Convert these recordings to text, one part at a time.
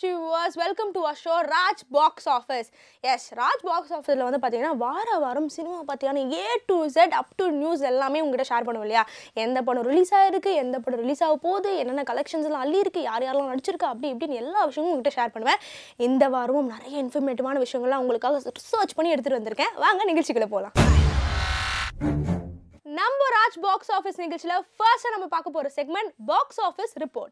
Viewers welcome to a show Raj box office yes Raj box ஆஃபீஸில் வந்து பார்த்தீங்கன்னா வார வாரம் சினிமா பார்த்தீங்கன்னா A to Z up to news எல்லாமே உங்ககிட்ட ஷேர் பண்ணுவோம் இல்லையா எந்த படம் ரிலீஸ் ஆயிருக்கு எந்த படம் ரிலீஸ் ஆக போகுது என்னென்ன கலெக்ஷன்ஸ் எல்லாம் அள்ளி இருக்கு யார் யாரெல்லாம் நடிச்சிருக்கா அப்படி இப்படின்னு எல்லா விஷயமும் உங்ககிட்ட ஷேர் பண்ணுவேன் இந்த வாரமும் நிறைய இன்ஃபர்மேட்டிவான விஷயங்கள்லாம் உங்களுக்காக ரிசர்ச் பண்ணி எடுத்துகிட்டு வந்திருக்கேன் வாங்க நிகழ்ச்சிக்குள்ள போகலாம் நம்ம ராஜ் பாக்ஸ் ஆஃபீஸ் நிகழ்ச்சியில் ஃபர்ஸ்ட் நம்ம பார்க்க போகிற segment box office report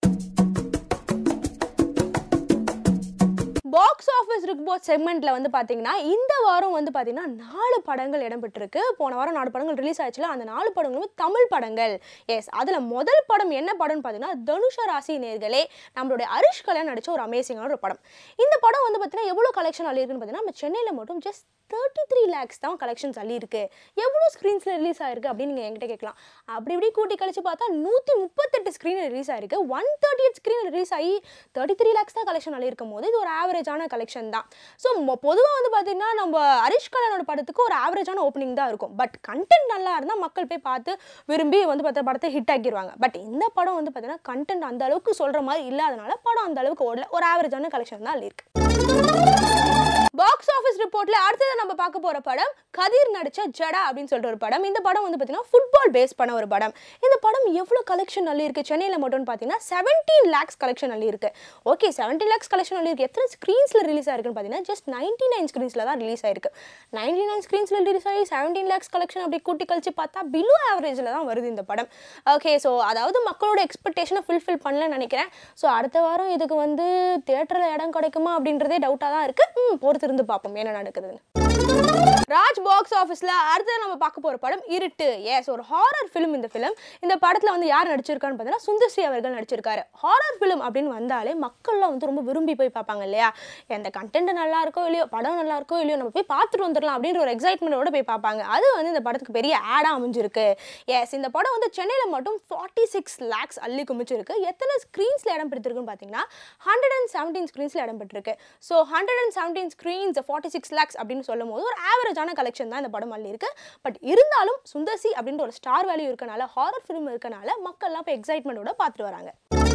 box office report செக்மெண்ட்ல வந்து பாத்தீங்கன்னா இந்த வாரம் வந்து பாத்தீங்கன்னா நாலு படங்கள் இடம்பெற்றிருக்கு போன வாரம் நாலு படங்கள் ரிலீஸ் ஆச்சுல அந்த நாலு படங்களும் தமிழ் படங்கள் எஸ் அதுல முதல் படம் என்ன படம்னு பாத்தீங்கன்னா தனுஷ ராசி நேர்களே நம்மளுடைய அரிஷ் கல்யாண் நடிச்ச ஒரு அமேசிங்கான ஒரு படம் இந்த படம் வந்து பாத்தீங்கன்னா எவ்வளவு கலெக்ஷன் அள்ளி இருக்குன்னு பாத்தீங்கன்னா நம்ம சென்னையில மட்டும் ஜஸ்ட் தேர்ட்டி த்ரீ லேக்ஸ் தான் கலெக்ஷன்ஸ் அள்ளி இருக்கு எவ்வளோ ஸ்க்ரீன்ஸில் ரிலீஸ் ஆயிருக்கு அப்படின்னு நீங்கள் என்கிட்ட கேட்கலாம் அப்படி இப்படி கூட்டி கழிச்சு பார்த்தா நூற்றி முப்பத்தெட்டு ஸ்க்ரீன் ரிலீஸ் ஆயிருக்கு one thirty eight screen release ஆகி தேர்ட்டி த்ரீ லேக்ஸ் தான் கலெக்ஷன் அள்ளி இருக்கும் போது இது ஒரு ஆவரேஜான கலெக்ஷன் தான் ஸோ பொதுவாக வந்து பார்த்தீங்கன்னா நம்ம ஹரிஷ் கல்யாணோட படத்துக்கு ஒரு ஆவரேஜான ஓப்பனிங் தான் இருக்கும் பட் கண்டென்ட் நல்லா இருந்தால் மக்கள் போய் பார்த்து விரும்பி வந்து பார்த்த படத்தை ஹிட் ஆக்கிடுவாங்க பட் இந்த படம் வந்து பார்த்தீங்கன்னா கண்டென்ட் அந்த அளவுக்கு சொல்கிற மாதிரி இல்லாதனால படம் அந்த அளவுக்கு ஓடல ஒரு ஆவரேஜான கலெக்ஷன் தான் அள்ளி இருக்கு பாக்ஸ் ஆஃபீஸ் ரிப்போர்ட்ல அடுத்தது நம்ம பார்க்க போற படம் கதிர் நடிச்ச ஜடா அப்படின்னு சொல்லிட்டு ஒரு படம் இந்த படம் வந்து பார்த்தீங்கன்னா ஃபுட்பால் பேஸ் பண்ண ஒரு படம் இந்த படம் எவ்வளோ கலெக்ஷன் அள்ளி இருக்கு சென்னையில் மட்டும்னு பார்த்தீங்கன்னா செவன்டீன் லேக்ஸ் கலெக்ஷன் அள்ளி இருக்கு ஓகே செவன்டீன் லேக்ஸ் கலெக்ஷன் அள்ளி இருக்கு எத்தனை ஸ்க்ரீன்ஸில் ரிலீஸ் ஆயிருக்குன்னு பார்த்தீங்கன்னா ஜஸ்ட் நைன்டி நைன் ஸ்க்ரீன்ஸில் தான் ரிலீஸ் ஆயிருக்கு நைன்டி நைன் ஸ்க்ரீன்ஸில் ரிலீஸ் ஆகி செவன்டீன் லேக்ஸ் கலெக்ஷன் அப்படி கூட்டி கழிச்சு பார்த்தா பிலோ ஆவரேஜில் தான் வருது இந்த படம் ஓகே ஸோ அதாவது மக்களோட எக்ஸ்பெக்டேஷனை ஃபுல்ஃபில் பண்ணலன்னு நினைக்கிறேன் ஸோ அடுத்த வாரம் இதுக்கு வந்து தேட்டரில் இடம் கிடைக்குமா அப்படின்றதே டவுட்டாக தான் இருக்குது ம் பொறுத்து இருந்து பார்ப்போம் என்ன நடக்குதுன்னு ராஜ் பாக்ஸ் ஆஃபீஸில் அடுத்து நம்ம பார்க்க போகிற படம் இருட்டு எஸ் ஒரு ஹாரர் ஃபிலிம் இந்த ஃபிலிம் இந்த படத்தில் வந்து யார் நடிச்சிருக்கான்னு பார்த்தீங்கன்னா சுந்தர்ஸ்ரீ அவர்கள் நடிச்சிருக்காரு ஹாரர் ஃபிலிம் அப்படின்னு வந்தாலே மக்கள்லாம் வந்து ரொம்ப விரும்பி போய் பார்ப்பாங்க இல்லையா எந்த கண்டென்ட் நல்லா இருக்கோ இல்லையோ படம் நல்லா இருக்கோ இல்லையோ நம்ம போய் பார்த்துட்டு வந்துடலாம் அப்படின்ற ஒரு எக்ஸைட்மெண்ட்டோட போய் பார்ப்பாங்க அது வந்து இந்த படத்துக்கு பெரிய ஆடாக அமைஞ்சிருக்கு எஸ் இந்த படம் வந்து சென்னையில் மட்டும் ஃபார்ட்டி சிக்ஸ் லேக்ஸ் அள்ளி குமிச்சிருக்கு எத்தனை ஸ்க்ரீன்ஸில் இடம் பெற்றிருக்குன்னு பார்த்தீங்கன்னா ஹண்ட்ரட் அண்ட் செவன்டீன் ஸ்க்ரீன்ஸில் இடம் பெற்றிருக்கு so hundred and seventeen screens forty six lakhs அப்படின்னு சொல்லும் போது ஒரு ஆவரேஜான கலெக்ஷன் தான் இந்த படம் அள்ளி இருக்கு பட் இருந்தாலும் சுந்தர்சி அப்படின்ற ஒரு ஸ்டார் வேல்யூ இருக்கனால ஹாரர் ஃபிலிம் இருக்கனால மக்கள்லாம் இப்போ எக்ஸைட்மெண்ட்டோட பார்த்துட்டு வராங்க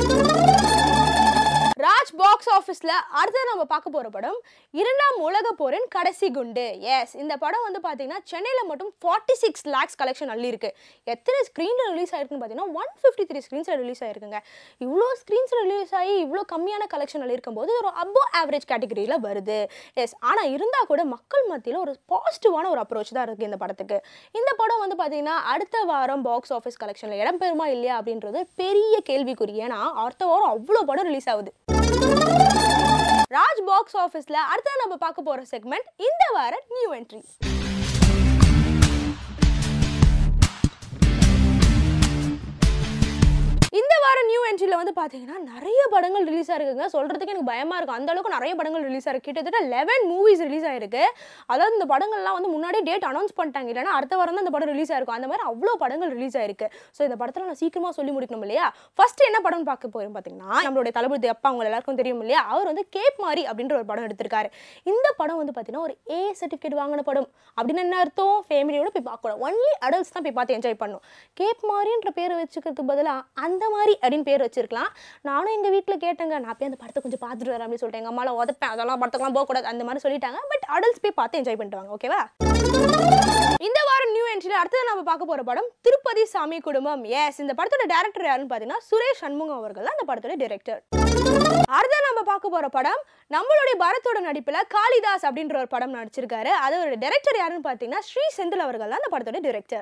ராஜ் பாக்ஸ் ஆஃபீஸில் அடுத்தது நம்ம பார்க்க போகிற படம் இரண்டாம் உலக போரின் கடைசி குண்டு எஸ் இந்த படம் வந்து பார்த்தீங்கன்னா சென்னையில் மட்டும் ஃபார்ட்டி சிக்ஸ் லேக்ஸ் கலெக்ஷன் அள்ளி இருக்கு எத்தனை ஸ்க்ரீனில் ரிலீஸ் ஆயிருக்குன்னு பார்த்தீங்கன்னா ஒன் ஃபிஃப்டி த்ரீ ஸ்க்ரீன்ஸில் ரிலீஸ் ஆயிருக்குங்க இவ்வளோ ஸ்க்ரீன்ஸில் ரிலீஸ் ஆகி இவ்வளோ கம்மியான கலெக்ஷன் அள்ளி இருக்கும்போது ஒரு அபோ ஆவரேஜ் கேட்டகரியில் வருது எஸ் ஆனால் இருந்தால் கூட மக்கள் மத்தியில் ஒரு பாசிட்டிவான ஒரு அப்ரோச் தான் இருக்குது இந்த படத்துக்கு இந்த படம் வந்து பார்த்தீங்கன்னா அடுத்த வாரம் பாக்ஸ் ஆஃபீஸ் கலெக்ஷனில் இடம் பெறுமா இல்லையா அப்படின்றது பெரிய கேள்விக்குறி ஏன்னா அடுத்த வாரம் அவ்வளோ படம் ரிலீஸ் ஆகுது ராஜ் பாக்ஸ் ஆஃபீஸில் அடுத்தது நம்ம பார்க்க போகிற செக்மெண்ட் இந்த வார நியூ என்ட்ரி இந்த வாரம் நியூ என்ட்ரியில் வந்து பார்த்தீங்கன்னா நிறைய படங்கள் ரிலீஸ் ஆயிருக்குங்க சொல்கிறதுக்கு எனக்கு பயமாக இருக்கும் அந்த அளவுக்கு நிறைய படங்கள் ரிலீஸ் ஆயிருக்கு கிட்டத்தட்ட லெவன் மூவிஸ் ரிலீஸ் ஆயிருக்கு அதாவது இந்த படங்கள்லாம் வந்து முன்னாடியே டேட் அனௌன்ஸ் பண்ணிட்டாங்க இல்லைன்னா அடுத்த வாரம் தான் இந்த படம் ரிலீஸ் ஆயிருக்கும் அந்த மாதிரி அவ்வளோ படங்கள் ரிலீஸ் ஆயிருக்கு ஸோ இந்த படத்தில் நான் சீக்கிரமாக சொல்லி முடிக்கணும் இல்லையா ஃபர்ஸ்ட் என்ன படம் பார்க்க போகிறோம் பார்த்தீங்கன்னா நம்மளுடைய தளபதி அப்பா அவங்க எல்லாருக்கும் தெரியும் இல்லையா அவர் வந்து கேப் மாரி அப்படின்ற ஒரு படம் எடுத்திருக்காரு இந்த படம் வந்து பார்த்தீங்கன்னா ஒரு ஏ சர்டிஃபிகேட் வாங்கின படம் அப்படின்னு என்ன அர்த்தம் ஃபேமிலியோட போய் பார்க்கணும் ஒன்லி அடல்ட்ஸ் தான் போய் பார்த்து என்ஜாய் பண்ணும் கேப் மாரின்ற பேரை வச்சுக்கிறதுக்கு பதிலாக அந்த மாதிரி அப்படின்னு பேர் வச்சிருக்கலாம் நானும் எங்கள் வீட்டில் கேட்டேங்க நான் போய் அந்த படத்தை கொஞ்சம் பார்த்துட்டு வரேன் அப்படின்னு சொல்லிட்டு எங்கள் அம்மாவில் உதப்பேன் அதெல்லாம் படத்துக்குலாம் போகக்கூடாது அந்த மாதிரி சொல்லிட்டாங்க பட் அடல்ட்ஸ் போய் பார்த்து என்ஜாய் பண்ணிட்டு வாங்க ஓகேவா இந்த வாரம் நியூ என்ட்ரியில் அடுத்தது நம்ம பார்க்க போகிற படம் திருப்பதி சாமி குடும்பம் எஸ் இந்த படத்தோட டேரக்டர் யாருன்னு பார்த்தீங்கன்னா சுரேஷ் சண்முகம் அவர்கள் தான் இந்த படத்தோட டிரெக்டர் அடுத்து நம்ம பார்க்க போற படம் நம்மளுடைய பரத்தோட நடிப்புல காளிதாஸ் அப்படின்ற ஒரு படம் நடிச்சிருக்காரு அதோட டைரக்டர் யாருன்னு பார்த்தீங்கன்னா ஸ்ரீ செந்தில் அவர்கள் தான் அந்த படத்தோட டிரெக்டர்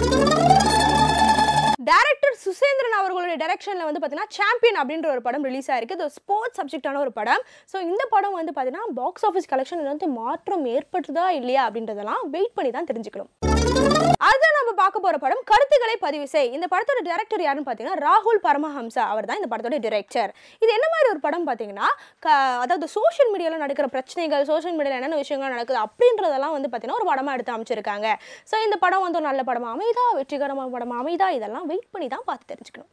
டேரக்டர் சுசேந்திரன் அவர்களுடைய டைரக்ஷனில் வந்து பார்த்தீங்கன்னா சாம்பியன் அப்படின்ற ஒரு படம் ரிலீஸ் ஆயிருக்கு இது ஸ்போர்ட்ஸ் சப்ஜெக்டான ஒரு படம் ஸோ இந்த படம் வந்து பார்த்தீங்கன்னா பாக்ஸ் ஆஃபீஸ் கலெக்ஷன் வந்து மாற்றம் ஏற்பட்டுதா இல்லையா அப்படின்றதெல்லாம் வெயிட் பண்ணி தான் தெரிஞ்சுக்கணும் அடுத்து நம்ம பார்க்க போற படம் கருத்துக்களை பதிவு செய் இந்த படத்தோட டைரக்டர் யாருன்னு பார்த்தீங்கன்னா ராகுல் பரமஹம்சா அவர் தான் இந்த படத்தோட டைரக்டர் இது என்ன மாதிரி ஒரு படம் பார்த்தீங்கன்னா க- அதாவது சோஷியல் மீடியாவில் நடக்கிற பிரச்சனைகள் சோஷியல் மீடியாவில் என்னென்ன விஷயங்கள் நடக்குது அப்படின்றதெல்லாம் வந்து பார்த்தீங்கன்னா ஒரு படமாக எடுத்து அமைச்சிருக்காங்க ஸோ இந்த படம் வந்து ஒரு நல்ல படமா அமைதா வெற்றிகரமான படமா அமைதா இதெல்லாம் வெயிட் பண்ணி தான் பார்த்து தெரிஞ்சுக்கணும்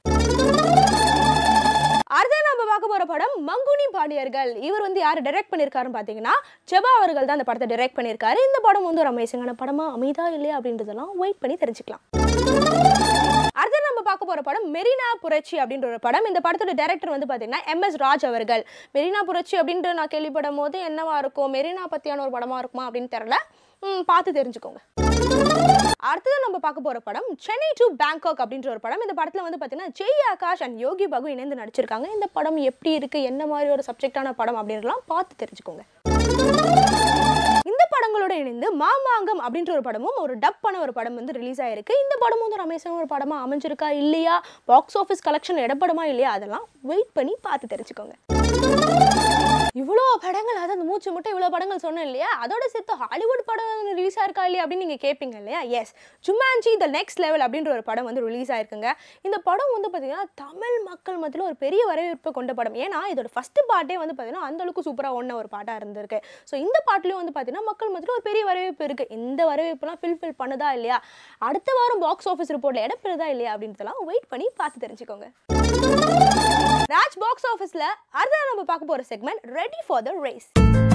அடுத்து நம்ம பார்க்க போற படம் மங்குனி பாண்டியர்கள் இவர் வந்து யார் டைரக்ட் பண்ணியிருக்காருன்னு பார்த்தீங்கன்னா ஜெபா அவர்கள் தான் இந்த படத்தை டைரக்ட் பண்ணியிருக்காரு இந்த படம் வந்து ஒரு அமேசிங்கான படமா அமைதா இல்லையா அப்படின்றதெல்லாம் வெயிட் பண்ணி தெரிஞ்சுக்கலாம் அடுத்து நம்ம பார்க்க போற படம் மெரினா புரட்சி அப்படின்ற ஒரு படம் இந்த படத்தோட டைரக்டர் வந்து பாத்தீங்கன்னா எம் எஸ் ராஜ் அவர்கள் மெரினா புரட்சி அப்படின்ற நான் கேள்விப்படும் போது என்னவா இருக்கும் மெரினா பத்தியான ஒரு படமா இருக்குமா அப்படின்னு தெரியல ம், பார்த்து தெரிஞ்சுக்கோங்க அடுத்தது நம்ம பார்க்க போற படம் சென்னை டு பேங்காக் அப்படின்ற ஒரு படம் இந்த படத்துல வந்து பாத்தீங்கன்னா ஜெய் ஆகாஷ் அண்ட் யோகி பாபு இணைந்து நடிச்சிருக்காங்க இந்த படம் எப்படி இருக்கு என்ன மாதிரி ஒரு சப்ஜெக்டான படம் அப்படின்றலாம் பார்த்து தெரிஞ்சுக்கோங்க இந்த படங்களோட இணைந்து மாமாங்கம் அப்படின்ற ஒரு படமும் ஒரு டப் பண்ண ஒரு படம் வந்து ரிலீஸ் ஆயிருக்கு இந்த படமும் வந்து ரமேஷன் ஒரு படமா அமைஞ்சிருக்கா இல்லையா பாக்ஸ் ஆஃபீஸ் கலெக்ஷன் இடப்படமா இல்லையா அதெல்லாம் வெயிட் பண்ணி பார்த்து தெரிஞ்சுக்கோங்க இவ்வளோ படங்கள் அதாவது மூச்சு முட்டை இவ்வளோ படங்கள் சொன்னேன் இல்லையா அதோட சேர்த்து ஹாலிவுட் படம் ரிலீஸ் ஆயிருக்கா இல்லையா அப்படின்னு நீங்கள் கேட்பீங்க இல்லையா yes Jumanji the next level அப்படின்ற ஒரு படம் வந்து ரிலீஸ் ஆயிருக்குங்க இந்த படம் வந்து பார்த்தீங்கன்னா தமிழ் மக்கள் மத்தியில் ஒரு பெரிய வரவேற்பு கொண்ட படம் ஏன்னா இதோட ஃபர்ஸ்ட் பாட்டே வந்து பார்த்தீங்கன்னா அந்த அளவுக்கு சூப்பராக ஒன்ன ஒரு பாட்டாக இருந்திருக்கு ஸோ இந்த பாட்டுலேயும் வந்து பார்த்தீங்கன்னா மக்கள் மத்தியில் ஒரு பெரிய வரவேற்பு இருக்குது இந்த வரவேற்புலாம் ஃபில்ஃபில் பண்ணுதா இல்லையா அடுத்த வாரம் பாக்ஸ் ஆஃபீஸ் ரிப்போர்ட்டில் இடம்பெறுதா இல்லையா அப்படின்றதெல்லாம் வெயிட் பண்ணி பார்த்து தெரிஞ்சுக்கோங்க ராஜ் பாக்ஸ் ஆஃபீஸில் அடுத்த நம்ம பார்க்க போகிற segment ready for the race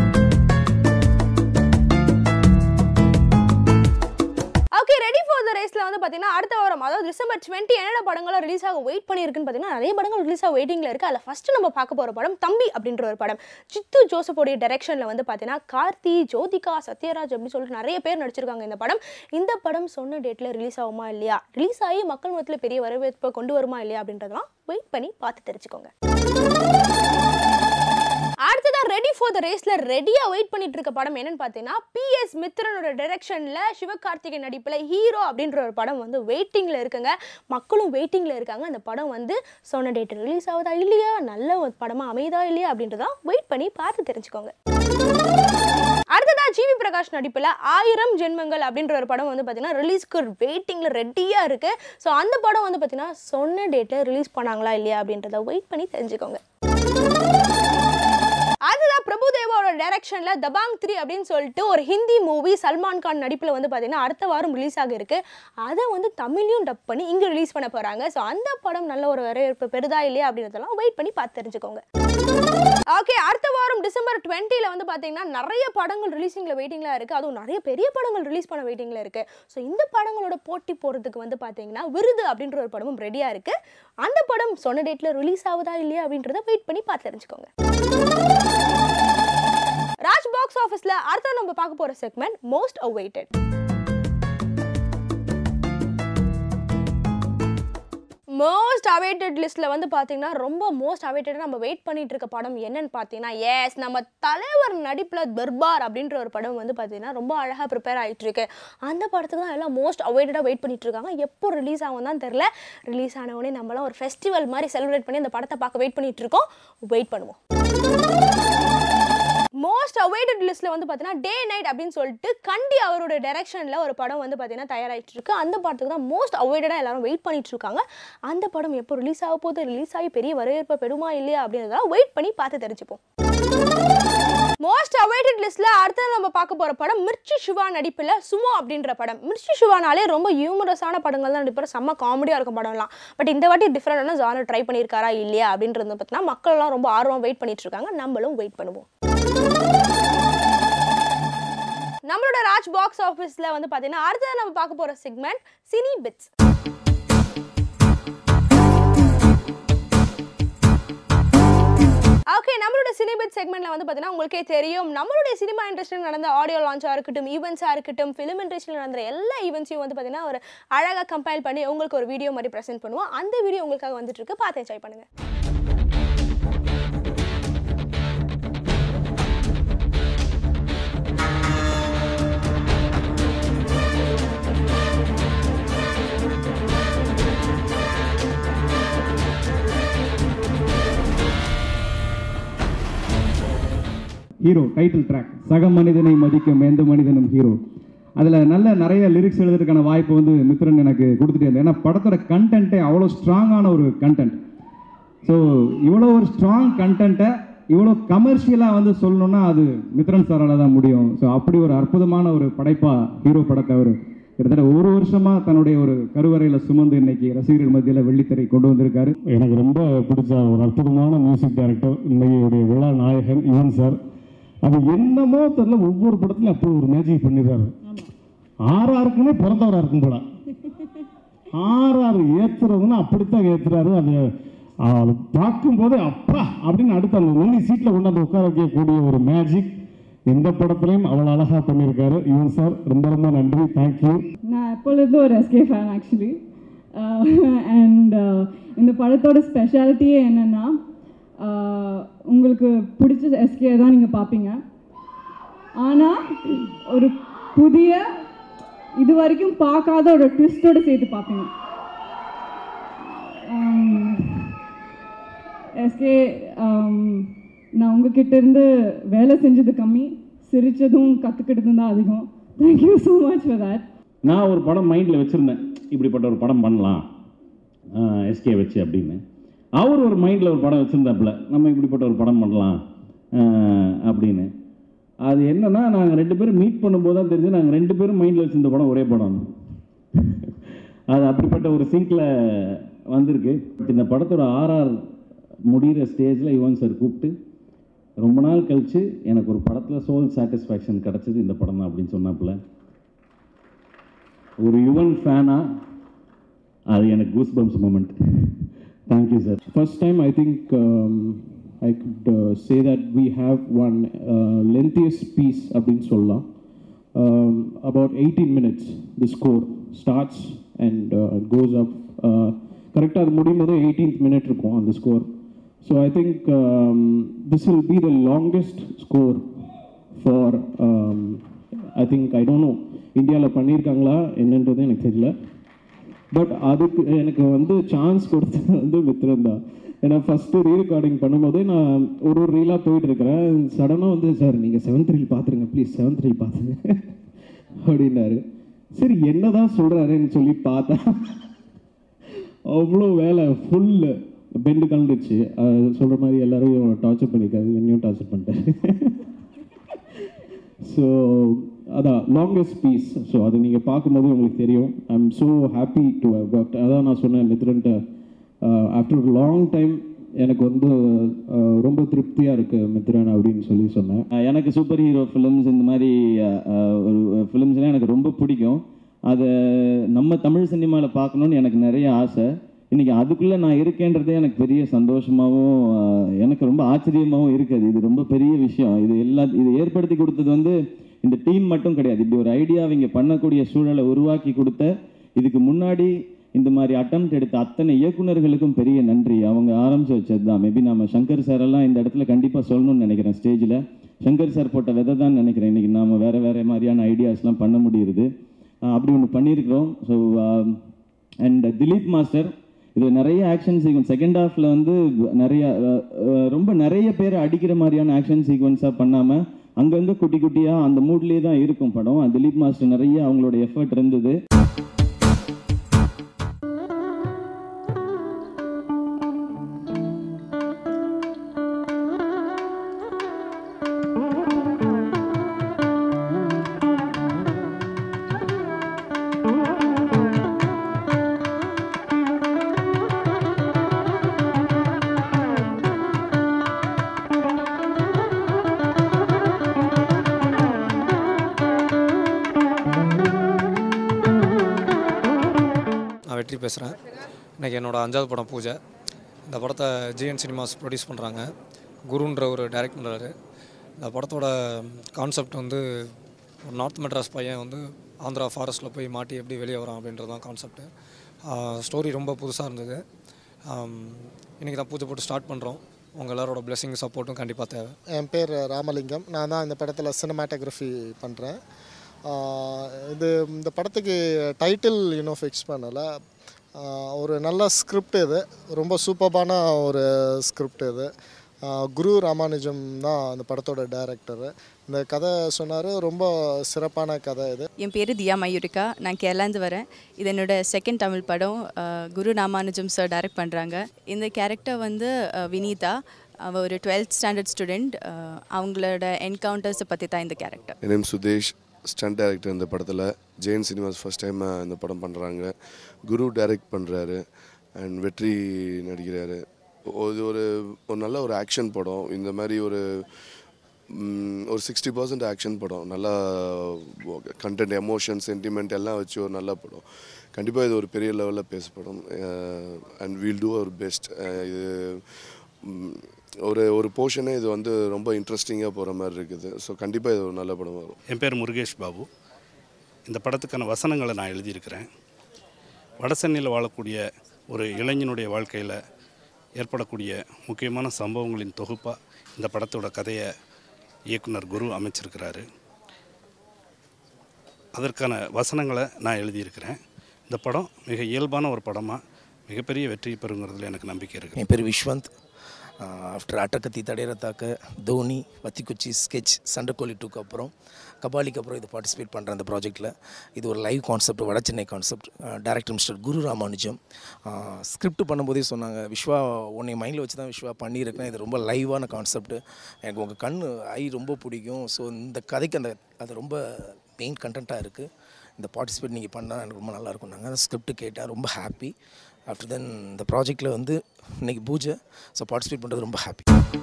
okay ready for the ரேஸில் வந்து பார்த்தீங்கன்னா அடுத்த வாரம் அதாவது டிசம்பர் டுவெண்ட்டி என்னென்ன படங்கள்லாம் ரிலீஸ் ஆக வெயிட் பண்ணியிருக்குன்னு பார்த்தீங்கன்னா நிறைய படங்கள் ரிலீஸ் ஆக வெயிட்டிங்கில் இருக்குது அதில் ஃபஸ்ட்டு நம்ம பார்க்க போகிற படம் தம்பி அப்படின்ற ஒரு படம் சித்து ஜோசப்போடைய டைரக்ஷனில் வந்து பார்த்தீங்கன்னா கார்த்தி ஜோதிகா சத்யராஜ் அப்படின்னு சொல்லிட்டு நிறைய பேர் நடிச்சிருக்காங்க இந்த படம் இந்த படம் சொன்ன டேட்டில் ரிலீஸ் ஆகுமா இல்லையா ரிலீஸ் ஆகி மக்கள் மத்தியில் பெரிய வரவேற்பை கொண்டு வருமா இல்லையா அப்படின்றதெல்லாம் வெயிட் பண்ணி பார்த்து தெரிஞ்சுக்கோங்க அடுத்ததா ரெடி ஃபார் த ரேஸ்ல ரெடியா வெயிட் பண்ணிட்டு இருக்க படம் என்னன்னு பார்த்தீங்கன்னா பிஎஸ் மித்ரனோட டைரக்ஷன்ல சிவகார்த்திகேயன் நடிப்புல ஹீரோ அப்படின்ற ஒரு படம் வந்து வெயிட்டிங்ல இருக்குங்க மக்களும் வெயிட்டிங்ல இருக்காங்க அந்த படம் வந்து சொன்ன டேட் ரிலீஸ் ஆகுதா இல்லையா நல்ல ஒரு படமா அமையுதா இல்லையா அப்படின்றதான் வெயிட் பண்ணி பார்த்து தெரிஞ்சுக்கோங்க அடுத்ததா ஜிவி பிரகாஷ் நடிப்புல ஆயிரம் ஜென்மங்கள் அப்படின்ற ஒரு படம் வந்து பார்த்தீங்கன்னா ரிலீஸ்க்கு வெயிட்டிங்ல ரெடியா இருக்கு ஸோ அந்த படம் வந்து பார்த்தீங்கன்னா சொன்ன டேட்ல ரிலீஸ் பண்ணாங்களா இல்லையா அப்படின்றத வெயிட் பண்ணி தெரிஞ்சுக்கோங்க அதுதான் பிரபுதேவாவோட டைரக்ஷன்ல தபாங் த்ரீ அப்படின்னு சொல்லிட்டு ஒரு ஹிந்தி மூவி சல்மான் கான் நடிப்பில் வந்து பார்த்தீங்கன்னா அடுத்த வாரம் ரிலீஸ் ஆக இருக்கு அதை வந்து தமிழ்லையும் டப் பண்ணி இங்கே ரிலீஸ் பண்ண போறாங்க ஸோ அந்த படம் நல்ல ஒரு வரவேற்பு பெறுதா இல்லையா அப்படின்றதெல்லாம் வெயிட் பண்ணி பார்த்து தெரிஞ்சுக்கோங்க ஓகே அடுத்த வாரம் டிசம்பர் டுவெண்ட்டியில் வந்து பார்த்தீங்கன்னா நிறைய படங்கள் ரிலீசிங்கில் வெயிட்டிங்கில் இருக்குது அதுவும் நிறைய பெரிய படங்கள் ரிலீஸ் பண்ண வெயிட்டிங்கில் இருக்குது ஸோ இந்த படங்களோட போட்டி போகிறதுக்கு வந்து பார்த்தீங்கன்னா விருது அப்படின்ற ஒரு படமும் ரெடியாக இருக்குது அந்த படம் சொன்ன டேட்டில் ரிலீஸ் ஆகுதா இல்லையா அப்படின்றத வெயிட் பண்ணி பார்த்து தெரிஞ்சுக்கோங்க ராஜ் பாக்ஸ் ஆஃபீஸில் அடுத்த நம்ம பார்க்க போகிற segment most awaited most awaited லிஸ்ட்டில் வந்து பார்த்தீங்கன்னா ரொம்ப மோஸ்ட் அவைட்டடாக நம்ம வெயிட் பண்ணிட்டு இருக்க படம் என்னன்னு பார்த்தீங்கன்னா எஸ் நம்ம தலைவர் நடிப்பில் தர்பார் அப்படின்ற ஒரு படம் வந்து பார்த்தீங்கன்னா ரொம்ப அழகாக ப்ரிப்பேர் ஆகிட்டு இருக்கு அந்த படத்துக்கு தான் எல்லாம் மோஸ்ட் அவைட்டடாக வெயிட் பண்ணிட்டு இருக்காங்க எப்போ ரிலீஸ் ஆகும் தான் தெரில ரிலீஸ் ஆன உடனே நம்மளாம் ஒரு ஃபெஸ்டிவல் மாதிரி செலிப்ரேட் பண்ணி அந்த படத்தை பார்க்க வெயிட் பண்ணிட்டு இருக்கோம் வெயிட் பண்ணுவோம் மோஸ்ட் அவைட்டட் லிஸ்ட்டில் வந்து பார்த்தீங்கன்னா டே நைட் அப்படின்னு சொல்லிட்டு கண்டி அவரோட டைரக்ஷனில் ஒரு படம் வந்து பார்த்தீங்கன்னா தயாராகிட்டு இருக்கு அந்த படத்துக்கு தான் மோஸ்ட் அவைட்டடாக எல்லாரும் வெயிட் பண்ணிட்டு இருக்காங்க அந்த படம் எப்போ ரிலீஸ் ஆக போகுது ரிலீஸ் ஆகி பெரிய வரவேற்பை பெறுமா இல்லையா அப்படின்றதெல்லாம் வெயிட் பண்ணி பார்த்து தெரிஞ்சுப்போம் மோஸ்ட் அவைட்டட் லிஸ்ட்ல அடுத்தது நம்ம பார்க்க போற படம் மிர்ச்சி சிவா நடிப்பில் சுமோ அப்படின்ற படம் மிர்ச்சி சிவானாலே ரொம்ப ஹியூமரஸான படங்கள் தான் நடிப்பார் செம்ம காமெடியாக இருக்கும் படம்லாம் பட் இந்த வாட்டி டிஃப்ரெண்டான ஜானர் ட்ரை பண்ணியிருக்காரா இல்லையா அப்படின்றது பார்த்தீங்கன்னா மக்கள்லாம் ரொம்ப ஆர்வம் வெயிட் பண்ணிட்டு இருக்காங்க நம்மளும் வெயிட் பண்ணுவோம் நம்மளோட ராஜ் பாக்ஸ் ஆஃபீஸில் வந்து பார்த்தீங்கன்னா அடுத்தது நம்ம பார்க்க போகிற செக்மெண்ட் சினி பிட்ஸ் ஓகே நம்மளோட சினிபிட் செக்மெண்ட்ல வந்து பார்த்தீங்கன்னா உங்களுக்கே தெரியும் நம்மளுடைய சினிமா இண்டஸ்ட்ரியில் நடந்த ஆடியோ லான்ச்சாக இருக்கட்டும் ஈவெண்ட்ஸாக இருக்கட்டும் ஃபிலிம் இண்டஸ்ட்ரியில் நடந்த எல்லா ஈவெண்ட்ஸையும் வந்து பார்த்தீங்கன்னா ஒரு அழகாக கம்பைல் பண்ணி உங்களுக்கு ஒரு வீடியோ மாதிரி ப்ரெசென்ட் பண்ணுவோம் அந்த வீடியோ உங்களுக்காக வந்துட்டு இருக்கு பார்த்து என்ஜாய் பண்ணுங்க ஹீரோ டைட்டில் ட்ராக் சக மனிதனை மதிக்கும் எந்த மனிதனும் ஹீரோ அதில் நல்ல நிறைய லிரிக்ஸ் எழுதுறதுக்கான வாய்ப்பு வந்து மித்ரன் எனக்கு கொடுத்துட்டே இருந்தேன் ஏன்னா படத்தோட கண்டென்ட்டே அவ்வளோ ஸ்ட்ராங்கான ஒரு கண்டென்ட் ஸோ இவ்வளோ ஒரு ஸ்ட்ராங் கண்டென்ட்டை இவ்வளோ கமர்ஷியலாக வந்து சொல்லணும்னா அது மித்ரன் சாரால் தான் முடியும் ஸோ அப்படி ஒரு அற்புதமான ஒரு படைப்பாக ஹீரோ படத்தை அவர் கிட்டத்தட்ட ஒரு வருஷமாக தன்னுடைய ஒரு கருவறையில் சுமந்து இன்னைக்கு ரசிகர்கள் மத்தியில் வெள்ளித்திரை கொண்டு வந்திருக்காரு எனக்கு ரொம்ப பிடிச்ச ஒரு அற்புதமான மியூசிக் டைரக்டர் இன்னைக்கு விழா நாயகன் யுவன் சார் அது என்னமோ தெரியல ஒவ்வொரு படத்துலையும் அப்படி ஒரு மேஜிக் பண்ணிடுறாரு ஆறாருக்குமே பிறந்தவராக இருக்கும் போல ஆர்ஆர் ஏற்றுறதுன்னா அப்படித்தான் ஏற்றுறாரு அது அது பார்க்கும்போது அப்பா அப்படின்னு அடுத்து அந்த ஒன்லி சீட்டில் கொண்டாந்து உட்கார வைக்கக்கூடிய ஒரு மேஜிக் இந்த படத்துலையும் அவ்வளோ அழகாக பண்ணியிருக்காரு யுவன் சார் ரொம்ப ரொம்ப நன்றி தேங்க்யூ நான் எப்பொழுதும் ஒரு எஸ்கே ஃபேன் ஆக்சுவலி அண்ட் இந்த படத்தோட ஸ்பெஷாலிட்டியே என்னென்னா உங்களுக்கு பிடிச்ச எஸ்கே தான் நீங்கள் பார்ப்பீங்க ஆனால் ஒரு புதிய இது வரைக்கும் பார்க்காத ஒரு ட்விஸ்டோட சேர்த்து பார்ப்பீங்க எஸ்கே நான் உங்ககிட்ட இருந்து வேலை செஞ்சது கம்மி சிரிச்சதும் கற்றுக்கிட்டதும் தான் அதிகம் thank you so much for that நான் ஒரு படம் மைண்டில் வச்சுருந்தேன் இப்படிப்பட்ட ஒரு படம் பண்ணலாம் எஸ்கே வச்சு அப்படின்னு அவர் ஒரு மைண்டில் ஒரு படம் வச்சுருந்தாப்புல நம்ம இப்படிப்பட்ட ஒரு படம் பண்ணலாம் ஆஹ், அப்படின்னு அது என்னன்னா நாங்கள் ரெண்டு பேரும் மீட் பண்ணும்போது தான் தெரிஞ்சு நாங்கள் ரெண்டு பேரும் மைண்டில் வச்சிருந்த படம் ஒரே படம் அது அப்படிப்பட்ட ஒரு சிங்கில் வந்திருக்கு இந்த படத்தோட ஆர்ஆர் முடிகிற ஸ்டேஜில் யுவன் சார் கூப்பிட்டு ரொம்ப நாள் கழித்து எனக்கு ஒரு படத்தில் சோல் சாட்டிஸ்ஃபேக்ஷன் கிடச்சது இந்த படம் தான் அப்படின்னு சொன்னாப்புல ஒரு யுவன் ஃபேனா அது எனக்கு goose bumps moment thank you sir First time, I think um, I could uh, say that we have one uh, lengthiest piece அப்படின்னு சொல்லலாம் um, about 18 minutes the score starts and uh, it goes up கரெக்டாக அது முடியும் போது 18th minute இருக்கும் அந்த score so I think um, this will be the longest score for um, I think I don't know இந்தியாவில் பண்ணியிருக்காங்களா என்னன்றது எனக்கு தெரியல பட் அதுக்கு எனக்கு வந்து சான்ஸ் கொடுத்தது வந்து மித்ரன் தான் ஏன்னா ஃபஸ்ட்டு ரீ ரெக்கார்டிங் பண்ணும்போதே நான் ஒரு ஒரு ரீலாக போயிட்டு இருக்கிறேன் சடனாக வந்து சார் நீங்கள் செவன்த் ரீல் பார்த்துருங்க ப்ளீஸ் செவன்த் ரீல் பார்த்துருங்க அப்படின்னாரு சரி என்னதான் சொல்கிறாருன்னு சொல்லி பார்த்தா அவ்வளோ வேலை ஃபுல்லு பெண்டு கலந்துச்சு சொல்கிற மாதிரி எல்லாரையும் டார்ச்சர் பண்ணியிருக்காரு என்னையும் டார்ச்சர் பண்ணிட்டாரு ஸோ அதான் லாங்கஸ்ட் பீஸ் ஸோ அது நீங்கள் பார்க்கும்போது உங்களுக்கு தெரியும் I am so happy to have work அதான் நான் சொன்னேன் மித்ரன்ட்ட ஆஃப்டர் லாங் டைம் எனக்கு வந்து uh, ரொம்ப திருப்தியாக இருக்குது மித்ரன் அப்படின்னு சொல்லி சொன்னேன் அஹ் எனக்கு சூப்பர் ஹீரோ ஃபிலிம்ஸ் இந்த மாதிரி அஹ், அஹ், ஒரு ஃபிலிம்ஸ்லாம் எனக்கு ரொம்ப பிடிக்கும் அதை நம்ம தமிழ் சினிமாவில் பார்க்கணுன்னு எனக்கு நிறைய ஆசை இன்றைக்கி அதுக்குள்ளே நான் இருக்கேன்றதே எனக்கு பெரிய சந்தோஷமாகவும் அஹ், எனக்கு ரொம்ப ஆச்சரியமாகவும் இருக்குது இது ரொம்ப பெரிய விஷயம் இது எல்லா இது ஏற்படுத்தி கொடுத்தது வந்து இந்த டீம் மட்டும் கிடையாது இப்படி ஒரு ஐடியா அவங்க பண்ணக்கூடிய சூழலை உருவாக்கி கொடுத்த இதுக்கு முன்னாடி இந்த மாதிரி அட்டம்ப்ட் எடுத்த அத்தனை இயக்குனர்களுக்கும் பெரிய நன்றி அவங்க ஆரம்பிச்சு வச்சது தான் மேபி நம்ம சங்கர் சார் எல்லாம் இந்த இடத்துல கண்டிப்பாக சொல்லணும்னு நினைக்கிறேன் ஸ்டேஜில் சங்கர் சார் போட்ட விதை தான் நினைக்கிறேன் இன்றைக்கி நாம வேறு வேறு மாதிரியான ஐடியாஸ்லாம் பண்ண முடியுது ஆஹ் அப்படி ஒன்று பண்ணியிருக்கிறோம் ஸோ அண்ட் திலீப் மாஸ்டர் இது நிறைய ஆக்ஷன் சீக்வன்ஸ் செகண்ட் ஹாஃபில் வந்து நிறைய அஹ், அஹ், ரொம்ப நிறைய பேர் அடிக்கிற மாதிரியான ஆக்ஷன் சீக்வன்ஸாக பண்ணாமல் அங்கங்கே குட்டி குட்டியாக அந்த மூட்லேயே தான் இருக்கும் படம் திலீப் மாஸ்டர் நிறைய அவங்களோட எஃபர்ட் இருந்தது நான் வெற்றி பேசுகிறேன் இன்றைக்கி என்னோடய அஞ்சாவது படம் பூஜை இந்த படத்தை ஜிஎன் சினிமாஸ் ப்ரொடியூஸ் பண்ணுறாங்க குருன்ற ஒரு டைரக்ட் பண்ணுறாரு இந்த படத்தோட கான்செப்ட் வந்து ஒரு நார்த் மெட்ராஸ் பையன் வந்து ஆந்திரா ஃபாரஸ்ட்டில் போய் மாட்டி எப்படி வெளியே வரான் அப்படின்றது தான் கான்செப்ட்டு ஸ்டோரி ரொம்ப புதுசாக இருந்தது இன்றைக்கி தான் பூஜை போட்டு ஸ்டார்ட் பண்ணுறோம் உங்கள் எல்லாரோட blessing சப்போர்ட்டும் கண்டிப்பாக தேவை என் பேர் ராமலிங்கம் நான் தான் இந்த படத்தில் சினிமாட்டோகிராஃபி பண்ணுறேன் இது இந்த படத்துக்கு டைட்டில் இன்னும் ஃபிக்ஸ் பண்ணலை ஆஹ் ஒரு நல்ல ஸ்கிரிப்ட் இது ரொம்ப சூப்பர்பான ஒரு ஸ்கிரிப்ட் இது ஆஹ் குரு ராமானுஜம் தான் அந்த படத்தோட டைரக்டரு இந்த கதை சொன்னார் ரொம்ப சிறப்பான கதை இது என் பேர் தியா மயூரிகா நான் கேரளாந்து வரேன் இது என்னோட செகண்ட் தமிழ் படம் அஹ், குரு ராமானுஜம் சார் டைரக்ட் பண்ணுறாங்க இந்த கேரக்டர் வந்து அஹ், வினீதா அவள் ஒரு டுவெல்த் ஸ்டாண்டர்ட் ஸ்டூடெண்ட் அவங்களோட என்கவுண்டர்ஸை பற்றி தான் இந்த கேரக்டர் என் நேம் சுதேஷ் ஸ்டண்ட் டைரக்டர் இந்த படத்தில் ஜெயின் சினிமாஸ் ஃபர்ஸ்ட் டைம் இந்த படம் பண்ணுறாங்க குரு டைரக்ட் பண்ணுறாரு அண்ட் வெற்றி நடிக்கிறாரு இது ஒரு ஒரு நல்ல ஒரு ஆக்ஷன் படம் இந்த மாதிரி ஒரு ம், ஒரு சிக்ஸ்டி பர்சன்ட் ஆக்ஷன் படம் நல்லா கண்டென்ட் எமோஷன் சென்டிமெண்ட் எல்லாம் வச்சு ஒரு நல்ல படம் கண்டிப்பாக இது ஒரு பெரிய லெவலில் பேசப்படும் and we'll do our best இது ம், ஒரு ஒரு போர்ஷனே இது வந்து ரொம்ப இன்ட்ரெஸ்டிங்காக போகிற மாதிரி இருக்குது ஸோ கண்டிப்பாக இது ஒரு நல்ல படம் வரும் என் பேர் முருகேஷ் பாபு இந்த படத்துக்கான வசனங்களை நான் எழுதியிருக்கிறேன் வடசென்னையில் வாழக்கூடிய ஒரு இளைஞனுடைய வாழ்க்கையில் ஏற்படக்கூடிய முக்கியமான சம்பவங்களின் தொகுப்பாக இந்த படத்தோட கதையை இயக்குனர் குரு அமைச்சிருக்கிறாரு அதற்கான வசனங்களை நான் எழுதியிருக்கிறேன் இந்த படம் மிக இயல்பான ஒரு படமாக மிகப்பெரிய வெற்றி பெறுங்கிறதுல எனக்கு நம்பிக்கை இருக்குது என் பேர் விஸ்வந்த் ஆஃப்டர் அட்டக்கத்தி தடையறத்தாக்க தோனி வத்திக்குச்சி ஸ்கெச் சண்டைக்கோழி டூக்கு அப்புறம் கபாலிக்கு அப்புறம் இது பார்ட்டிசிபேட் பண்ணுறேன் அந்த ப்ராஜெக்ட்டில் இது ஒரு live concept Vada Chennai concept director mister Guru Ramanujam script பண்ணும்போதே சொன்னாங்க விஸ்வா உன்னை மைண்டில் வச்சு தான் விஸ்வா பண்ணியிருக்கேன் இது ரொம்ப லைவான கான்செப்ட் எனக்கு உங்கள் கண் ஐ ரொம்ப பிடிக்கும் ஸோ இந்த கதைக்கு அந்த அது ரொம்ப மெயின் கண்டென்ட்டாக இருக்குது இந்த பார்ட்டிசிபேட் நீங்கள் பண்ணால் எனக்கு ரொம்ப நல்லா இருக்கும் நாங்கள் ஸ்கிரிப்ட் கேட்டால் ரொம்ப ஹாப்பி ஆஃப்டர் தென் இந்த ப்ராஜெக்டில் வந்து இன்னைக்கு பூஜை ஸோ பார்ட்டிசிபேட் பண்ணுறது ரொம்ப ஹாப்பி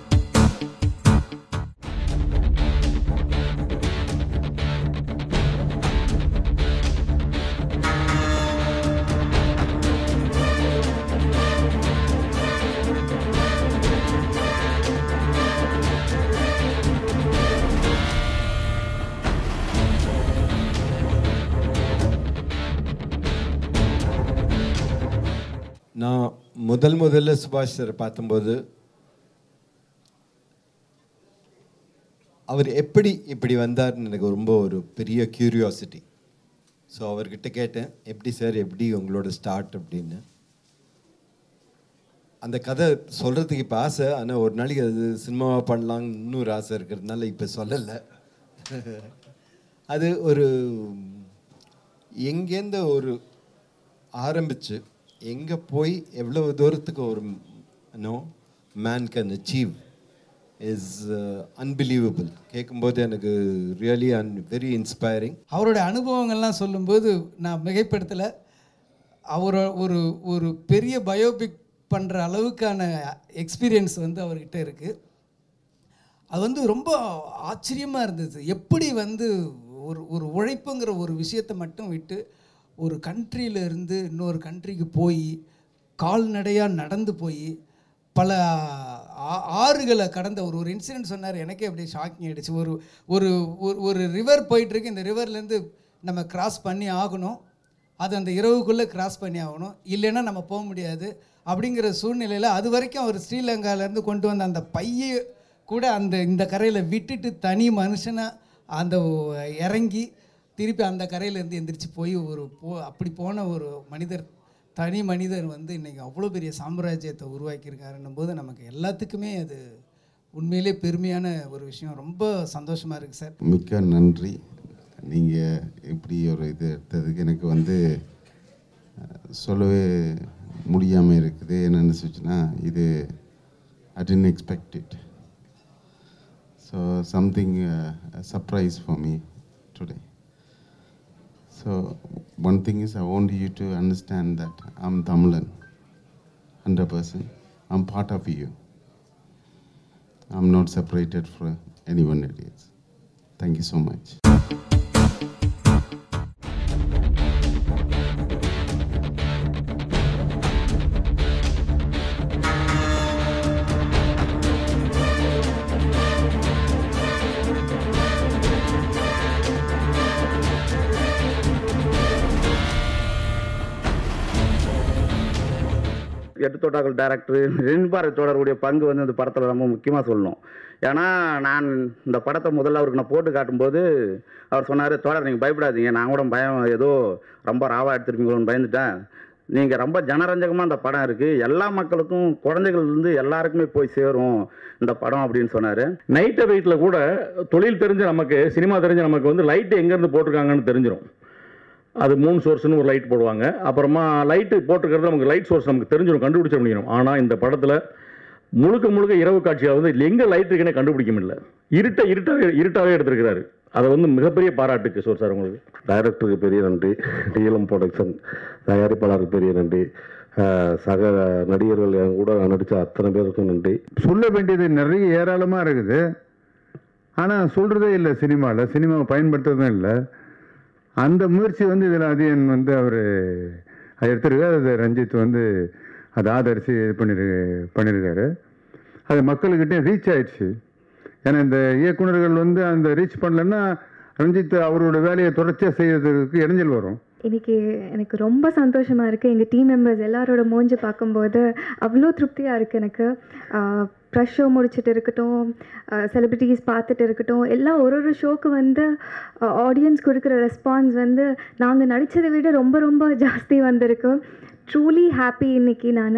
நான் முதல் முதல்ல சுபாஷ் சார் பார்த்தம்போது அவர் எப்படி இப்படி வந்தார்னு எனக்கு ரொம்ப ஒரு பெரிய கியூரியாசிட்டி ஸோ அவர்கிட்ட கேட்டேன் எப்படி சார் எப்படி உங்களோட ஸ்டார்ட் அப்படின்னு அந்த கதை சொல்கிறதுக்கு இப்போ ஆசை ஆனால் ஒரு நாளைக்கு அது சினிமாவாக பண்ணலாம்னு இன்னொரு ஆசை இருக்கிறதுனால இப்போ சொல்லலை அது ஒரு எங்கேருந்து ஒரு ஆரம்பித்து எங்கே போய் எவ்வளவு தூரத்துக்கு ஒரு no man can achieve is unbelievable கேட்கும்போது எனக்கு ரியலி அன் வெரி இன்ஸ்பைரிங் அவருடைய அனுபவங்கள்லாம் சொல்லும்போது நான் மிகைப்படுத்தலை அவர் ஒரு ஒரு பெரிய பயோபிக் பண்ணுற அளவுக்கான எக்ஸ்பீரியன்ஸ் வந்து அவர்கிட்ட இருக்குது அது வந்து ரொம்ப ஆச்சரியமாக இருந்தது எப்படி வந்து ஒரு ஒரு உழைப்புங்கிற ஒரு விஷயத்தை மட்டும் விட்டு ஒரு கண்ட்ரியில இருந்து இன்னொரு கண்ட்ரிக்கு போய் கால்நடையாக நடந்து போய் பல ஆ- ஆறுகளை கடந்த ஒரு ஒரு இன்சிடென்ட் சொன்னார் எனக்கே அப்படியே ஷாக்கிங் ஆகிடுச்சு ஒரு ஒரு ஒரு- ஒரு ரிவர் போயிட்டுருக்கு இந்த ரிவர்லேருந்து நம்ம கிராஸ் பண்ணி ஆகணும் அது அந்த இரவுக்குள்ளே கிராஸ் பண்ணி ஆகணும் இல்லைன்னா நம்ம போக முடியாது அப்படிங்கிற சூழ்நிலையில் அது வரைக்கும் அவர் ஸ்ரீலங்காலேருந்து கொண்டு வந்த அந்த பையை கூட அந்த இந்த கரையில் விட்டுட்டு தனி மனுஷனாக அந்த இறங்கி திருப்பி அந்த கரையிலேருந்து எந்திரிச்சு போய் ஒரு போ அப்படி போன ஒரு மனிதர் தனி மனிதர் வந்து இன்றைக்கி அவ்வளோ பெரிய சாம்ராஜ்யத்தை உருவாக்கியிருக்காருன்னும் போது நமக்கு எல்லாத்துக்குமே அது உண்மையிலே பெருமையான ஒரு விஷயம் ரொம்ப சந்தோஷமாக இருக்குது சார் மிக்க நன்றி நீங்கள் இப்படி ஒரு இது எடுத்ததுக்கு எனக்கு வந்து அஹ், சொல்லவே முடியாமல் இருக்குது என்னென்னு சொல்லிச்சுன்னா இது I didn't expect it so something surprise for me today so one thing is I want you to understand that I'm Tamilan hundred percent I'm part of you I'm not separated for any one it is Thank you so much. எட்டு தோட்டாக்கள் director ரெண்பாறை தோழருடைய பங்கு வந்து இந்த படத்தில் ரொம்ப முக்கியமாக சொல்லணும் ஏன்னா நான் இந்த படத்தை முதல்ல அவருக்கு நான் போட்டு காட்டும்போது அவர் சொன்னார் தோழர் நீங்கள் பயப்படாதீங்க நான் கூட பயம் ஏதோ ரொம்ப ராவாக எடுத்துருப்பீங்களோன்னு பயந்துட்டேன் நீங்கள் ரொம்ப ஜனரஞ்சகமாக இந்த படம் இருக்குது எல்லா மக்களுக்கும் குழந்தைகள்லேருந்து எல்லாருக்குமே போய் சேரும் இந்த படம் அப்படின்னு சொன்னார் நைட்டை வெயிட்டில் கூட தொழில் தெரிஞ்ச நமக்கு சினிமா தெரிஞ்ச நமக்கு வந்து லைட்டு எங்கேருந்து போட்டிருக்காங்கன்னு தெரிஞ்சிடும் அது மூணு சோர்ஸ்னு ஒரு லைட் போடுவாங்க அப்புறமா லைட்டு போட்டிருக்கிறது நமக்கு லைட் சோர்ஸ் நமக்கு தெரிஞ்சிடும் கண்டுபிடிச்ச முடியும் ஆனால் இந்த படத்தில் முழுக்க முழுக்க இரவு காட்சியாக வந்து இதில் எங்கே லைட் இருக்குன்னே கண்டுபிடிக்க முடியல இருட்டை இருட்டாவே இருட்டாவே எடுத்திருக்கிறாரு அதை வந்து மிகப்பெரிய பாராட்டு கிஷோர் சார் உங்களுக்கு டைரக்டருக்கு பெரிய நன்றி டிஎல்எம் ப்ரொடக்ஷன் தயாரிப்பாளருக்கு பெரிய நன்றி அஹ் சக நடிகர்கள் என் கூட நடித்த அத்தனை பேருக்கும் நன்றி சொல்ல வேண்டியது நிறைய ஏராளமாக இருக்குது ஆனால் சொல்கிறதே இல்லை சினிமாவில் சினிமாவை பயன்படுத்துறதும் இல்லை அந்த முயற்சி வந்து இதில் அதியன் வந்து அவர் அது எடுத்திருக்காரு அது ரஞ்சித் வந்து அதை ஆதரித்து இது பண்ணிரு பண்ணியிருக்காரு அது மக்கள்கிட்ட ரீச் ஆயிடுச்சு ஏன்னா இந்த இயக்குனர்கள் வந்து அந்த ரீச் பண்ணலன்னா ரஞ்சித் அவரோட வேலையை தொடர்ச்சியாக செய்யறதுக்கு இடைஞ்சல் வரும் இன்னைக்கு எனக்கு ரொம்ப சந்தோஷமாக இருக்குது எங்கள் டீம் மெம்பர்ஸ் எல்லாரோட மூஞ்சி பார்க்கும்போது அவ்வளோ திருப்தியாக இருக்குது எனக்கு ப்ரெஷ் ஷோ முடிச்சுட்டு இருக்கட்டும் செலிப்ரிட்டிஸ் பார்த்துட்டு இருக்கட்டும் எல்லாம் ஒரு ஒரு ஷோக்கு வந்து ஆடியன்ஸ் கொடுக்குற ரெஸ்பான்ஸ் வந்து நாங்கள் நடித்ததை விட ரொம்ப ரொம்ப ஜாஸ்தி வந்திருக்கு ட்ரூலி ஹாப்பி இன்னைக்கு நான்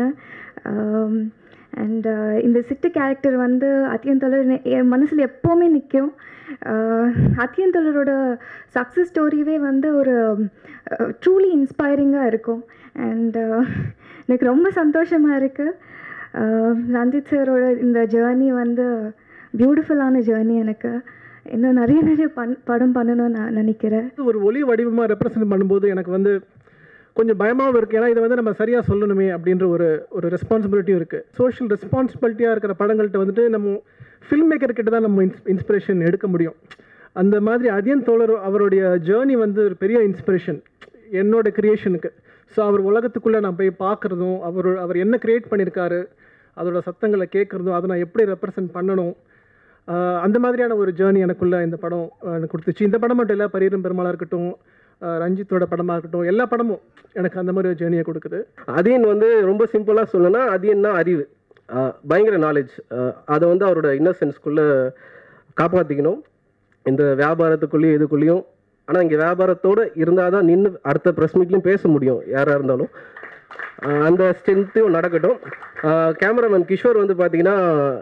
அண்ட் இந்த சிட்டு கேரக்டர் வந்து அத்தியந்தொலர் என் மனசில் எப்போவுமே நிற்கும் அத்தியந்தொலரோட சக்ஸஸ் ஸ்டோரியே வந்து ஒரு ட்ரூலி இன்ஸ்பைரிங்காக இருக்கும் அண்ட் எனக்கு ரொம்ப சந்தோஷமாக இருக்குது ரஞ்சித் சாரோட இந்த ஜேர்னி வந்து பியூட்டிஃபுல்லான ஜேர்னி எனக்கு இன்னும் நிறைய நிறைய பண் படம் பண்ணணும்னு நான் நினைக்கிறேன் ஒரு ஒளி வடிவமாக ரெப்ரசன்ட் பண்ணும்போது எனக்கு வந்து கொஞ்சம் பயமாகவும் இருக்குது ஏன்னா இதை வந்து நம்ம சரியாக சொல்லணுமே அப்படின்ற ஒரு ஒரு ரெஸ்பான்சிபிலிட்டியும் இருக்குது சோஷியல் ரெஸ்பான்சிபிலிட்டியாக இருக்கிற படங்கள்கிட்ட வந்துட்டு நம்ம ஃபில்ம் மேக்கர் கிட்ட தான் நம்ம இன்ஸ் இன்ஸ்பிரேஷன் எடுக்க முடியும் அந்த மாதிரி அதியன் தோழர் அவருடைய ஜேர்னி வந்து ஒரு பெரிய இன்ஸ்பிரேஷன் என்னோட கிரியேஷனுக்கு ஸோ அவர் உலகத்துக்குள்ளே நான் போய் பார்க்குறதும் அவர் அவர் என்ன க்ரியேட் பண்ணியிருக்காரு அதோட சத்தங்களை கேட்குறதும் அதை நான் எப்படி ரெப்ரசன்ட் பண்ணணும் ஆஹ் அந்த மாதிரியான ஒரு ஜேர்னி எனக்குள்ள இந்த படம் ஆஹ் எனக்கு கொடுத்துச்சு இந்த படம் மட்டும் இல்லை பரீரம் பெருமாளாக இருக்கட்டும் ஆஹ் ரஞ்சித்தோட படமாக இருக்கட்டும் எல்லா படமும் எனக்கு அந்த மாதிரி ஒரு ஜேர்னியை கொடுக்குது அதியன் வந்து ரொம்ப சிம்பிளாக சொல்லணும்னா அதியன்னா அறிவு ஆஹ் பயங்கர நாலேஜ் அதை வந்து அவரோட இன்னசென்ஸ்குள்ளே காப்பாற்றிக்கணும் இந்த வியாபாரத்துக்குள்ளேயும் இதுக்குள்ளேயும் ஆனால் இங்கே வியாபாரத்தோடு இருந்தால் தான் நின்று அடுத்த ப்ரெஸ் மீட்லையும் பேச முடியும் யாராக இருந்தாலும் ஆஹ் அந்த ஸ்ட்ரென்த்தையும் நடக்கட்டும் கேமராமேன் கிஷோர் வந்து பார்த்தீங்கன்னா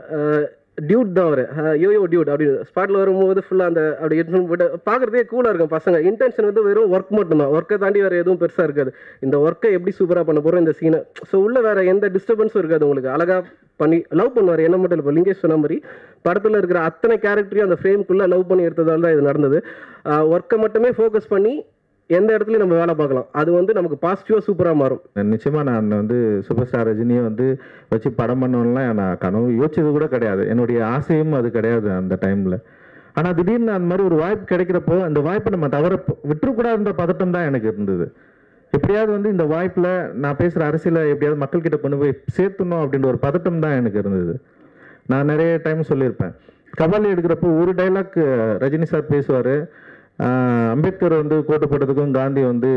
டியூட் தான் அவர் யோயோ டியூட் அப்படின்னு ஸ்பாட்டில் வரும்போது ஃபுல்லாக அந்த அப்படி எடுத்துன்னு போயிட்டு பார்க்குறதே கூலாக இருக்கும் பசங்க இன்டென்ஷன் வந்து வெறும் ஒர்க் மட்டும்தான் ஒர்க்கை தாண்டி வேறு எதுவும் பெருசாக இருக்காது இந்த ஒர்க்கை எப்படி சூப்பராக பண்ண போகிறோம் இந்த சீனை ஸோ உள்ள வேறு எந்த டிஸ்டர்பன்ஸும் இருக்காது உங்களுக்கு அழகாக பண்ணி லவ் பண்ணுவார் என்ன மட்டும் இல்லை இப்போ லிங்கேஷ் சொன்ன மாதிரி படத்தில் இருக்கிற அத்தனை கேரக்டரையும் அந்த ஃப்ரேம்குள்ளே லவ் பண்ணி எடுத்ததால் தான் இது நடந்தது ஒர்க்கை மட்டுமே ஃபோக்கஸ் பண்ணி எந்த இடத்துலையும் நம்ம வேலை பார்க்கலாம் அது வந்து நமக்கு பாசிட்டிவாக சூப்பராக மாறும் நிச்சயமாக நான் வந்து சூப்பர் ஸ்டார் ரஜினியை வந்து வச்சு படம் பண்ணணும்லாம் நான் கனவு யோசிச்சது கூட கிடையாது என்னுடைய ஆசையும் அது கிடையாது அந்த டைமில் ஆனால் திடீர்னு அந்த மாதிரி ஒரு வாய்ப்பு கிடைக்கிறப்போ அந்த வாய்ப்பை நம்ம தவற விட்டுறக்கூடாதுன்ற பதட்டம் தான் எனக்கு இருந்தது எப்படியாவது வந்து இந்த வாய்ப்பில் நான் பேசுகிற அரசியலை எப்படியாவது மக்கள்கிட்ட கொண்டு போய் சேர்த்துணும் அப்படின்ற ஒரு பதட்டம் தான் எனக்கு இருந்தது நான் நிறைய டைம் சொல்லியிருப்பேன் கபாலி எடுக்கிறப்போ ஒரு டைலாக் ரஜினி சார் பேசுவார் அம்பேத்கர் வந்து கோட்டு போட்டதுக்கும் காந்தி வந்து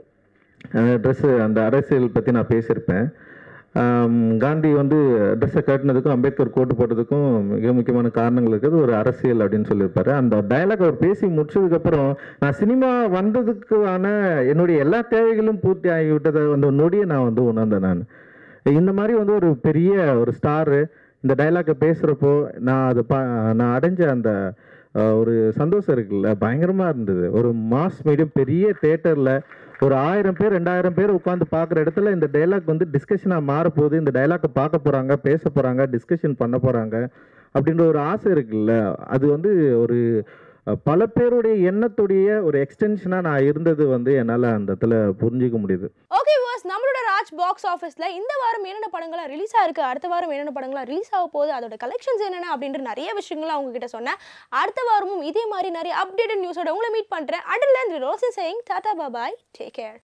ட்ரெஸ்ஸு அந்த அரசியல் பற்றி நான் பேசியிருப்பேன் ஆம், காந்தி வந்து ட்ரெஸ்ஸை கட்டினதுக்கும் அம்பேத்கர் கோட்டு போட்டதுக்கும் மிக முக்கியமான காரணங்கள் இருக்குது ஒரு அரசியல் அப்படின்னு சொல்லியிருப்பாரு அந்த டயலாக் அவர் பேசி முடிச்சதுக்கப்புறம் நான் சினிமா வந்ததுக்கான என்னுடைய எல்லா தேவைகளும் பூர்த்தி ஆகிவிட்டதை அந்த நொடியை நான் வந்து உணர்ந்தேன் நான் இந்த மாதிரி வந்து ஒரு பெரிய ஒரு ஸ்டாரு இந்த டைலாக்கை பேசுகிறப்போ நான் அது பா நான் அடைஞ்ச அந்த அஹ், ஒரு சந்தோஷம் இருக்குல்ல பயங்கரமாக இருந்தது ஒரு மாஸ் மீடியம் பெரிய தேட்டரில் ஒரு ஆயிரம் பேர் ரெண்டாயிரம் பேர் உட்காந்து பார்க்குற இடத்துல இந்த டைலாக் வந்து டிஸ்கஷனாக மாறப்போகுது இந்த டைலாக்கை பார்க்க போகிறாங்க பேச போகிறாங்க டிஸ்கஷன் பண்ண போகிறாங்க அப்படின்ற ஒரு ஆசை இருக்குல்ல அது வந்து ஒரு அஹ், பல பேருடைய எண்ணத்துடைய ஒரு எக்ஸ்டென்ஷனாக நான் இருந்தது வந்து என்னால் அந்த இடத்துல புரிஞ்சிக்க முடியுது ஓகே வாஸ் நம்மளோட ராஜ் பாக்ஸ் ஆஃபீஸில் இந்த வாரம் என்னென்ன படங்கள்லாம் ரிலீஸ் ஆயிருக்கு அடுத்த வாரம் என்னென்ன படங்கள்லாம் ரிலீஸ் ஆக போகுது அதோட கலெக்ஷன்ஸ் என்னென்ன அப்படின்ற நிறைய விஷயங்களை அவங்க கிட்ட சொன்னேன் அடுத்த வாரமும் இதே மாதிரி நிறைய அப்டேட்டட் நியூஸோட உங்களை மீட் பண்ணுறேன் Adil Roshan saying tata bye bye take care